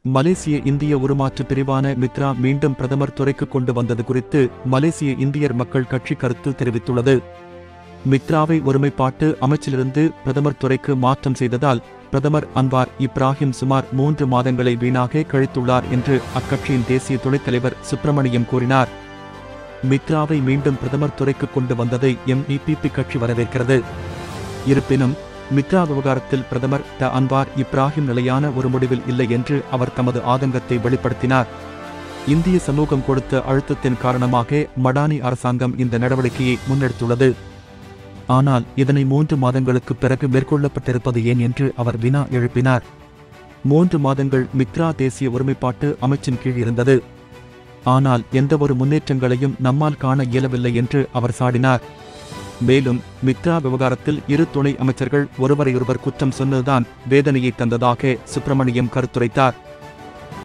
மலேசிய இந்திய உருமாற்று பிரிவான மித்ரா மீண்டும் பிரதமர் துறைக்கு கொண்டு வந்தது குறித்து மலேசிய இந்தியர் மக்கள் கட்சி கருத்து தெரிவித்துள்ளது மித்ராவை ஒருமைப்பாட்டு அமைச்சிலிருந்து பிரதமர் துறைக்கு மாற்றம் செய்ததால் பிரதமர் அன்வார் இப்ராஹிம் சுமார் மூன்று மாதங்களை வீணாக கழித்துள்ளார் என்று அக்கட்சியின் தேசிய துணைத் தலைவர் சுப்பிரமணியம் கூறினார் மித்ராவை மீண்டும் பிரதமர் துறைக்கு கொண்டு வந்ததை எம்இபிபி கட்சி வரவேற்கிறது இருப்பினும் மித்ரா விவகாரத்தில் பிரதமர் ட அன்வார் இப்ராஹிம் நிலையான ஒரு முடிவில் இல்லை என்று அவர் தமது ஆதங்கத்தை வெளிப்படுத்தினார் இந்திய சமூகம் கொடுத்த அழுத்தத்தின் காரணமாக மடானி அரசாங்கம் இந்த நடவடிக்கையை முன்னெடுத்துள்ளது ஆனால் இதனை மூன்று மாதங்களுக்கு பிறகு மேற்கொள்ளப்பட்டிருப்பது ஏன் என்று அவர் வினா எழுப்பினார் மூன்று மாதங்கள் மித்ரா தேசிய ஒருமைப்பாட்டு அமைச்சின் கீழ் இருந்தது ஆனால் எந்தவொரு முன்னேற்றங்களையும் நம்மால் காண இயலவில்லை என்று அவர் சாடினார் மேலும் மித்ரா விவகாரத்தில் இரு துணை அமைச்சர்கள் ஒருவரையொருவர் குற்றம் சொன்னதுதான் வேதனையை தந்ததாக சுப்பிரமணியம் கருத்துரைத்தார்